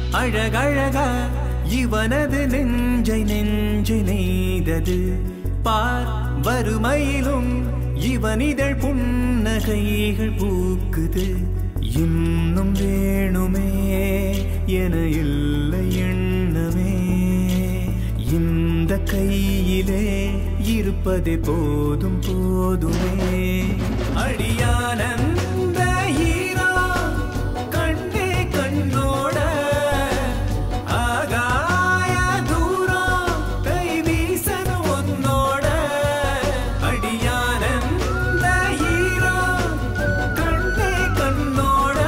அழகழகா இவனது நெஞ்சை நெஞ்சை நெய்தது பார் வறுமையிலும் இவனிதழ் புன்னகைகள் பூக்குது இன்னும் வேணுமே என இல்லை எண்ணமே இந்த கையிலே இருப்பதே போதும் போதுமே அடியானந்த ஈரா கண்டே கண்ணோட ஆகாய தூரம் கை வீசன உன்னோட அடியானந்த ஈரா கண்டே கண்ணோட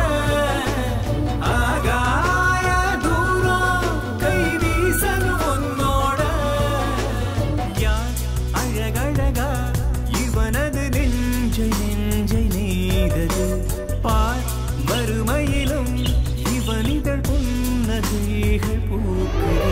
ஆகாய தூரம் கை வீசன உன்னோட யார் அழகழகா இவனது நெஞ்சை நெஞ்சை நெய்தது பார் வறுமையிலும் இவனிதழ் புன்னகைகள் பூக்குது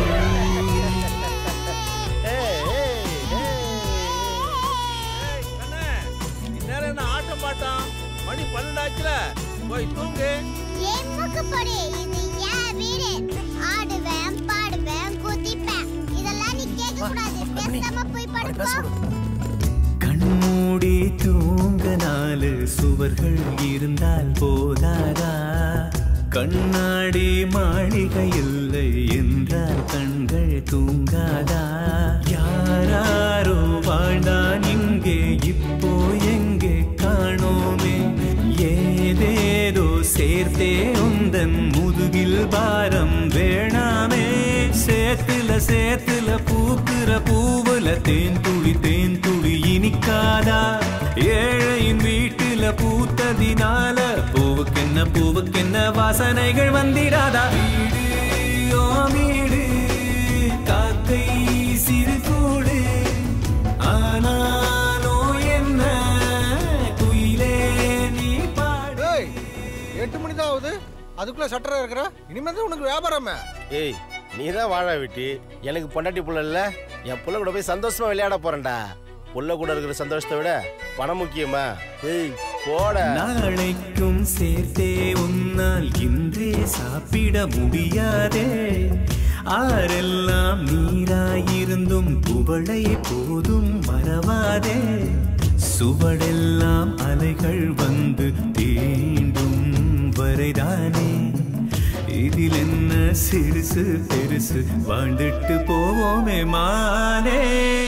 இந்நேரம் என்ன ஆட்டம் பாட்டம் மணி பன்னெண்டாச்சுல போய் தூங்கு ஏன் மூக்குப்பொடி இது என் வீடு ஆடுவேன் பாடுவேன் குதிப்பேன் இதெல்லாம் நீ கேட்க கூடாது பேசாம போய் படுப்போ கண்மூடி தூங்க நாலு சுவர்கள் இருந்தால் போதாதா கண்ணாடி மாளிகை இல்லை என்றால் கண்கள் தூங்காதா யாராரோ வாழ்ந்தான் இங்கே இப்போ எங்கே காணோமே ஏதேதோ சேர்த்தே உந்தன் முதுகில் பாரம் வேணாமே சேத்துல சேத்துல பூக்குற பூவுல தேன் துளி தேன் துளி இனிக்காதா ஏழையின் வீட்டுல பூத்ததினால பூவுக்கென்ன பூவுக்கென்ன வாசனைகள் வந்திராதா வீடு ஓ வீடு காக்கை சிறு கூடு ஆனாலோ என்ன குயிலே நீ பாடு ஏய் எட்டு மணி தான் ஆகுது அதுக்குள்ள சட்டரா இருக்கிற இனிமே தான் உனக்கு வியாபாரமே ஏய் நீ தான் வாழ வெட்டி எனக்கு பொண்டாட்டி புள்ள இல்ல என் புள்ள கூட போய் சந்தோஷமா விளையாட போறேன்டா புள்ள கூட இருக்கிற சந்தோஷத்தை விட பணம் முக்கியமா ஏய் போட நாளைக்கும் சேர்த்தே உன்னால் இன்றே சாப்பிட முடியாதே ஆரெல்லாம் நீராயிருந்தும் குவளை போதும் மறவாதே சுவடெல்லாம் அலைகள் வந்து தீண்டும் வரைதானே இதில் என்ன சிறுசு பெருசு வாழ்ந்துட்டு போவோமே மானே